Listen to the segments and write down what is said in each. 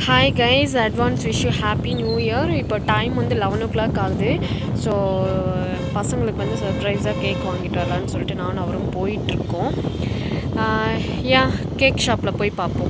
Hi guys advance wish you happy new year இப்போ time வந்து eleven o'clock ஆகுது so பசங்களுக்கு வந்து சர்ப்ரைஸாக கேக் வாங்கிட்டு வரலான்னு சொல்லிட்டு நானும் அவரும் போயிட்டுருக்கோம் ஏன் கேக் ஷாப்பில் போய் பார்ப்போம்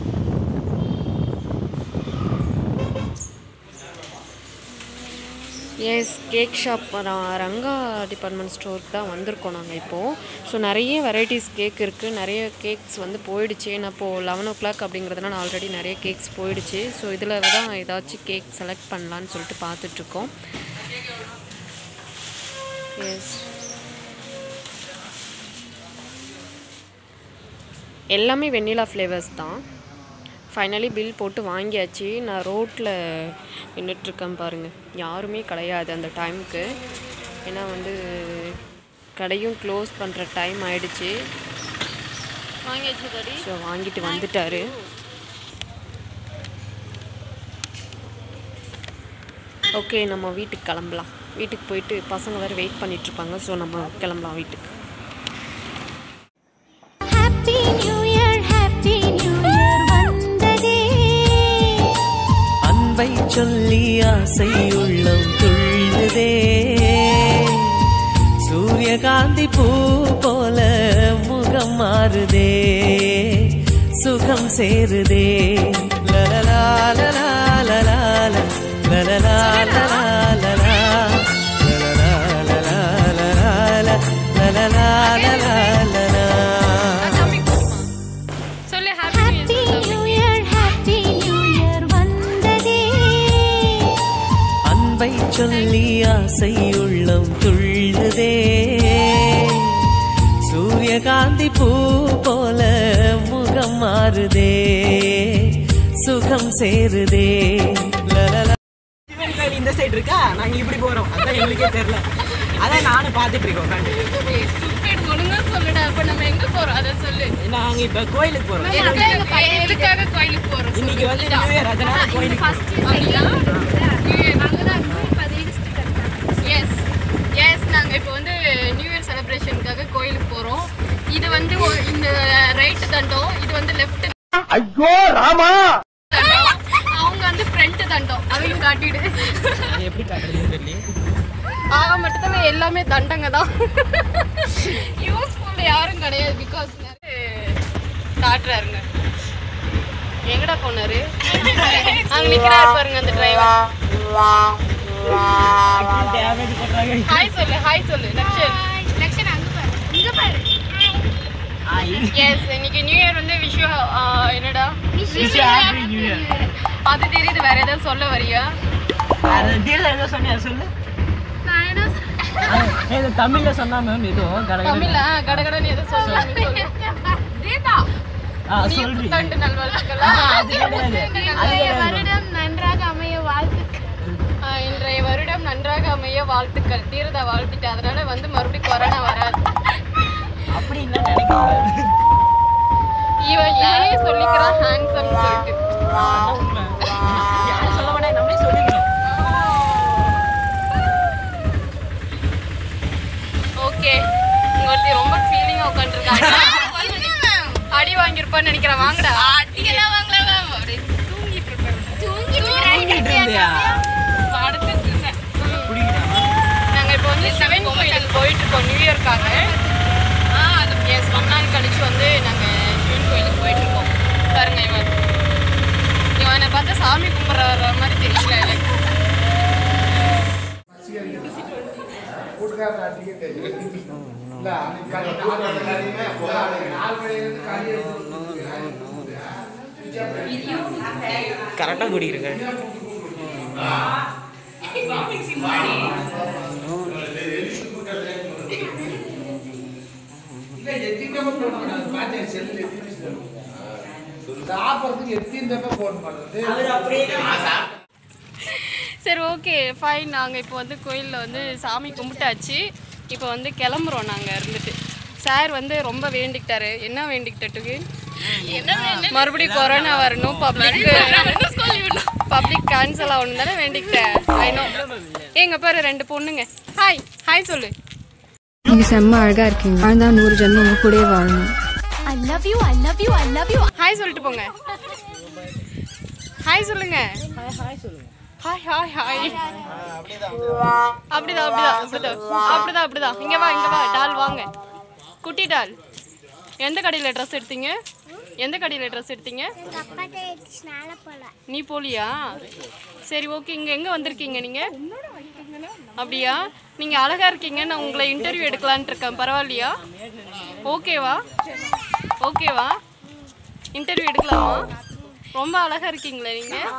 yes cake shop Ranga department ஸ்டோருக்கு தான் வந்திருக்கோம் நாங்கள் இப்போது ஸோ நிறைய வெரைட்டிஸ் கேக் இருக்குது நிறைய கேக்ஸ் வந்து போயிடுச்சு நான் இப்போது லெவன் ஓ கிளாக் அப்படிங்கிறதுனால ஆல்ரெடி நிறைய கேக்ஸ் போயிடுச்சு ஸோ இதில் தான் ஏதாச்சும் கேக் செலக்ட் பண்ணலான்னு சொல்லிட்டு பார்த்துட்ருக்கோம் எஸ் எல்லாமே வெண்ணிலா ஃப்ளேவர்ஸ் தான் ஃபைனலி பில் போட்டு வாங்கியாச்சு நான் ரோட்டில் நின்றுட்டுருக்கேன் பாருங்கள் யாருமே கிடையாது அந்த டைமுக்கு ஏன்னா வந்து கடையும் க்ளோஸ் பண்ணுற டைம் ஆயிடுச்சு வாங்கியாச்சு தடி ஸோ வாங்கிட்டு வந்துட்டாரு ஓகே நம்ம வீட்டுக்கு கிளம்பலாம் வீட்டுக்கு போயிட்டு பசங்க வேறு வெயிட் பண்ணிகிட்ருப்பாங்க ஸோ நம்ம கிளம்பலாம் வீட்டுக்கு happy new year happy new year வந்ததே அன்பை சொல்லி ஆசை உள்ளம் துள்ளுதே சூரியகாந்தி பூ போல முகம் மாறுதே சுகம் சேருதே லலலா லலா லலா லலலா லலா லலா லலலா லலா லலா லலலா லலா லலா சொல்லு happy happy new year happy new year வந்ததே அன்பை சொல்லி ஆசை உள்ளம் துள்ளுதே சூரியகாந்தி பூ போல முகம் மாறுதே சுகம் சேருதே லலலா சிவன் கோயில் இந்த சைடு இருக்கா நாங்க இப்படி போறோம் அதான் எங்களுக்கே தெரியல அதான் நானும் பார்த்துட்டு இருக்கோம் உட்காந்து ஸ்டூபிட் ஒழுங்கா சொல்லுடா அப்ப நம்ம எங்க போறோம் அத சொல்லு நாங்க இப்ப கோயிலுக்கு போறோம் எதுக்காக எதுக்காக கோயிலுக்கு போறோம் இன்னைக்கு வந்து நியூ இயர் அதனால கோயிலுக்கு எஸ் எஸ் நாங்க இப்போ வந்து நியூ இயர் செலிப்ரேஷனுக்காக கோயிலுக்கு போறோம் இது வந்து ஒரு- இந்த ரைட் தண்டம் இது வந்து லெஃப்ட் ஐயோ ராமா அவங்க வந்து ஃப்ரண்ட் தண்டம் அதையும் காட்டிடு எப்படி காட்டுறதுன்னு தெரியல ஆக மொத்தத்தில் எல்லாமே தண்டங்க தான் யூஸ்ஃபுல் யாரும் கிடையாது பிகாஸ் காட்டுறாருங்க எங்கடா போனாரு அங்க நிக்கிறாரு பாருங்க அந்த டிரைவர் டேமேஜ் பண்றாங்க ஹாய் சொல்லு ஹாய் சொல்லு லக்ஷன் லக்ஷன் அங்க பாரு இங்க பாரு எஸ் இன்னைக்கு நியூ இயர் வந்து விஷ் என்னடா Wish you happy new year. அது தெரியுது வேற ஏதாவது சொல்ல வரியா அது டீல்ல ஏதோ சொன்னியா சொல்லு ஏதோ தமிழ்ல சொன்னா மேம் ஏதோ கடை தமிழ்ல கடகடன்னு எதை சொல்ல ஆ சொல்றீங்க புத்தாண்டு நல்வாழ்த்துக்கள் அது கிடையாது அது கிடையாது வருடம் நன்றாக அமைய வாழ்த்துக்கள் இன்றைய வருடம் நன்றாக அமைய வாழ்த்துக்கள் தீரதா வாழ்த்துட்டு அதனால வந்து மறுபடியும் கொரோனா வராது அப்படி இல்லை நினைக்கிறேன் இவன் இவனே சொல்லிக்கிறான் ஹேண்ட்ஸம் சொல்லிட்டு அதான் உண்மை யாரும் சொல்ல வேண்டாம் நம்மளே சொல்லிக்கிறோம் ஓகே ஒருத்தி ரொம்ப ஃபீலிங்கா உட்காந்துருக்காங்க அடி வாங்கியிருப்பான்னு நினைக்கிறேன் வாங்கடா அடியெல்லாம் வாங்கல மேம் அப்படியே தூங்கிட்டு இருப்பேன் தூங்கிட்டு இருந்தியா அடுத்து குடிக்கிறாமா நாங்க இப்போ வந்து சிவன் கோயிலுக்கு போயிட்டு இருக்கோம் நியூ இயர்க்காக எஸ் ரொம்ப நாள் கழிச்சு வந்து நாங்க சிவன் கோயிலுக்கு போயிட்டு இருக்கோம் பாருங்க இவன் இவனை பார்த்தா சாமி கும்பிட்ற மாதிரி தெரியல எனக்கு கரெக்டாக குடிக்கிறீங்க சாப்பிட்றதுக்கு எத்தனை தப்பா ஃபோன் பண்ணுறது சரி ஓகே ஃபைன் நாங்கள் இப்போ வந்து கோயிலில் வந்து சாமி கும்பிட்டாச்சு இப்போ வந்து கிளம்புறோம் நாங்கள் இருந்துட்டு சார் வந்து ரொம்ப வேண்டிக்கிட்டாரு என்ன வேண்டிக்கிட்டட்டுக்கு மறுபடியும் கொரோனா வரணும் பப்ளிக் பப்ளிக் கேன்சல் ஆகணும் தானே வேண்டிக்கிட்டேன் ஐநோ எங்க பாரு ரெண்டு பொண்ணுங்க ஹாய் ஹாய் சொல்லு நீங்க செம்ம அழகா இருக்கீங்க வாழ்ந்தா நூறு ஜென்மம் உங்க கூடயே வாழணும் I love you, I love you, I love you. Hi சொல்லிட்டு போங்க ஹாய் ஹாய் சொல்லுங்க ஹாய் ஹாய் ஹாய் அப்படிதான் அப்படிதான் அப்படிதான் அப்படிதான் அப்படிதான் இங்க வா இங்க வா டால் வாங்க குட்டி டால் எந்த கடையில் ட்ரெஸ் எடுத்தீங்க எந்த கடையில் ட்ரெஸ் எடுத்தீங்க நீ போலியா சரி ஓகே இங்கே எங்கே வந்திருக்கீங்க நீங்கள் அப்படியா நீங்கள் அழகாக இருக்கீங்க நான் உங்களை இன்டர்வியூ எடுக்கலான்ட்டு இருக்கேன் பரவாயில்லையா ஓகேவா ஓகேவா இன்டர்வியூ எடுக்கலாமா ரொம்ப அழகாக இருக்கீங்களே நீங்கள்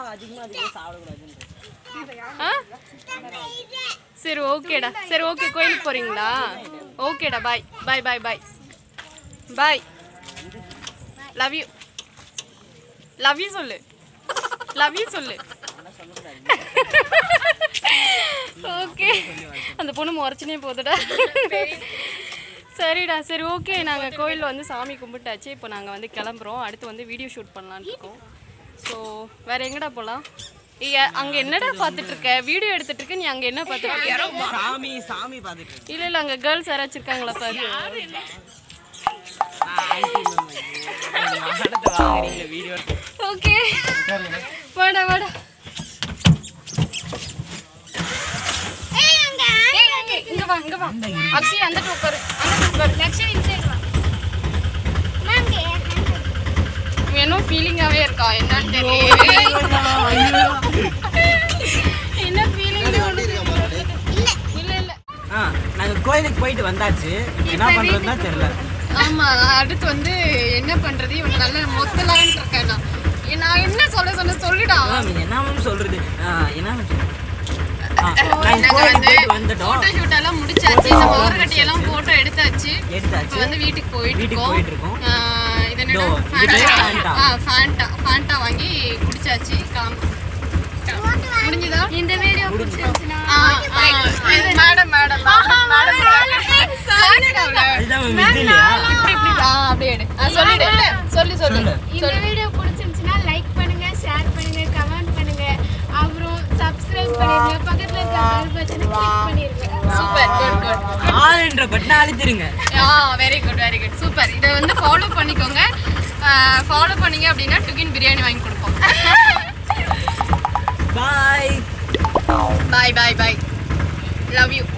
ஆ சரி ஓகேடா சரி ஓகே கோயிலுக்கு போகிறீங்களா ஓகேடா bye bye bye bye bye love you love you சொல்லு லவ் யூ சொல்லு ஓகே அந்த பொண்ணு முறைச்சினே போகுதுடா சரிடா சரி ஓகே நாங்கள் கோயிலில் வந்து சாமி கும்பிட்டாச்சு இப்போ நாங்கள் வந்து கிளம்புறோம் அடுத்து வந்து வீடியோ ஷூட் பண்ணலான்னு இருக்கோம் ஸோ வேற எங்கடா போகலாம் அங்கே என்னடா பார்த்துட்டு இருக்க வீடியோ எடுத்துட்டு இருக்க நீ அங்கே என்ன பார்த்துட்டு இருக்க சாமி சாமி பார்த்துட்டு இருக்கேன். இல்லை இல்லை அங்கே கேர்ள்ஸ் யாராச்சும் இருக்காங்களா பாரு நான் ஆன்ட்டி மேம் அடுத்து வாங்குறீங்க வீடியோ ஓகே வாடா வாடா ஏய், இங்க வா இங்க வா அக்ஷய் அந்த உட்காரு அந்த உட்காரு லக்ஷ்மி இந்த சைடு வா இவன் இன்னும் ஃபீலிங்காவே இருக்கா என்னன்னு தெரியல என்ன ஃபீலிங் இல்ல இல்ல ஆ நாங்கள் கோயிலுக்கு போயிட்டு வந்தாச்சு என்ன பண்ணுறதுன்னு தான் தெரில ஆமா அடுத்து வந்து என்ன பண்றது இவன் நல்ல மொத்தலான்னு இருக்கேன் நான். நான் என்ன சொல்ல சொல்ல சொல்லிடா மேம் என்ன மேம் சொல்கிறது என்ன ma'am? ஆ, நாங்க நாங்க கோயிலுக்கு வந்து போயிட்டு வந்துட்டோம் போட்டோ ஷூட் எல்லாம் முடிச்சாச்சு இந்த மோரக்கட்டி எல்லாம் போட்டோ எடுத்தாச்சு எடுத்தாச்சு இப்போ வந்து வீட்டுக்கு போயிட்டு வீட்டுக்கு இருக்கோம் போயிட்டு இருக்கோம். ஆஹ் இது என்னடா இதோ, இது பேர் ஃபேண்டா Fanta. ஆ ஃபேண்டா ஃபேண்டா வாங்கி குடிச்சாச்சு காம் முடிஞ்சதா இந்த வீடியோ பிடிச்சிருந்துச்சுனா மேடம் மேடம் மேடம் அதுதான் மேம் இது இல்லையா இப்படி இப்படி ஆ அப்படியே எடு. ஆ, சொல்லிடு சொல்லு சொல்லு சொல்லு. இந்த வீடியோ பிடிச்சிருந்துச்சுன்னா லைக் பண்ணுங்க ஷேர் பண்ணுங்க கமெண்ட் பண்ணுங்க அப்புறம் சப்ஸ்கிரைப் பண்ணிருங்க பக்கத்துல இருக்க பெல் பட்டனை கிளிக் பண்ணிருங்க சூப்பர் குட் குட் ஆளுன்ற பட்டனை அழுத்திருங்க ஆ very good very good super இதை வந்து ஃபாலோ பண்ணிக்கோங்க ஃபாலோ பண்ணீங்க அப்படின்னா டுகின் பிரியாணி வாங்கி கொடுப்போம் பாய் bye bye bye love you